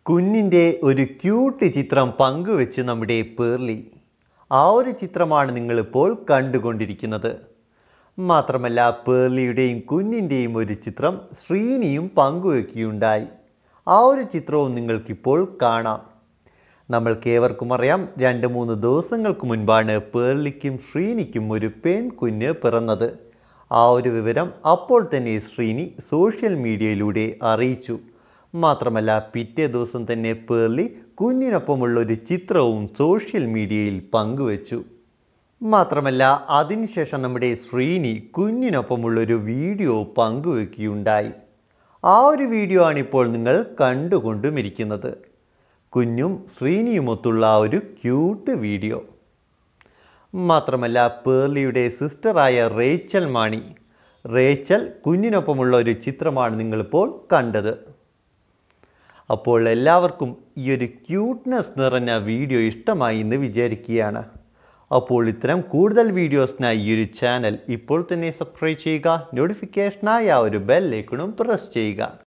കുഞ്ഞിൻ്റെ ഒരു ക്യൂട്ട് ചിത്രം പങ്കുവെച്ച് നമ്മുടെ പേർലി ആ ഒരു ചിത്രമാണ് നിങ്ങളിപ്പോൾ കണ്ടുകൊണ്ടിരിക്കുന്നത് മാത്രമല്ല പേർലിയുടെയും കുഞ്ഞിൻ്റെയും ഒരു ചിത്രം ശ്രീനിയും പങ്കുവെക്കുകയുണ്ടായി ആ ഒരു ചിത്രവും നിങ്ങൾക്കിപ്പോൾ കാണാം നമ്മൾക്ക് ഏവർക്കും അറിയാം രണ്ട് മൂന്ന് ദിവസങ്ങൾക്ക് മുൻപാണ് പേർലിക്കും ശ്രീനിക്കും ഒരു പെൺകുഞ്ഞ് പിറന്നത് ആ ഒരു വിവരം അപ്പോൾ തന്നെ ശ്രീനി സോഷ്യൽ മീഡിയയിലൂടെ അറിയിച്ചു മാത്രമല്ല പിറ്റേ ദിവസം തന്നെ പേർലി കുഞ്ഞിനൊപ്പമുള്ള ഒരു ചിത്രവും സോഷ്യൽ മീഡിയയിൽ പങ്കുവച്ചു മാത്രമല്ല അതിനുശേഷം നമ്മുടെ ശ്രീനി കുഞ്ഞിനൊപ്പമുള്ളൊരു വീഡിയോ പങ്കുവെക്കുകയുണ്ടായി ആ ഒരു വീഡിയോ ആണിപ്പോൾ നിങ്ങൾ കണ്ടുകൊണ്ടും ഇരിക്കുന്നത് കുഞ്ഞും ശ്രീനിയുമൊത്തുള്ള ആ ഒരു ക്യൂട്ട് വീഡിയോ മാത്രമല്ല പേർലിയുടെ സിസ്റ്ററായ റേച്ചൽ മാണി റേച്ചൽ കുഞ്ഞിനൊപ്പമുള്ള ഒരു ചിത്രമാണ് നിങ്ങളിപ്പോൾ കണ്ടത് അപ്പോൾ എല്ലാവർക്കും ഈ ഒരു ക്യൂട്ട്നെസ് നിറഞ്ഞ വീഡിയോ ഇഷ്ടമായി എന്ന് വിചാരിക്കുകയാണ് അപ്പോൾ ഇത്തരം കൂടുതൽ വീഡിയോസിനായി ഈ ഒരു ചാനൽ ഇപ്പോൾ തന്നെ സബ്സ്ക്രൈബ് ചെയ്യുക നോട്ടിഫിക്കേഷനായി ആ ഒരു ബെല്ലൈക്കണും പ്രസ് ചെയ്യുക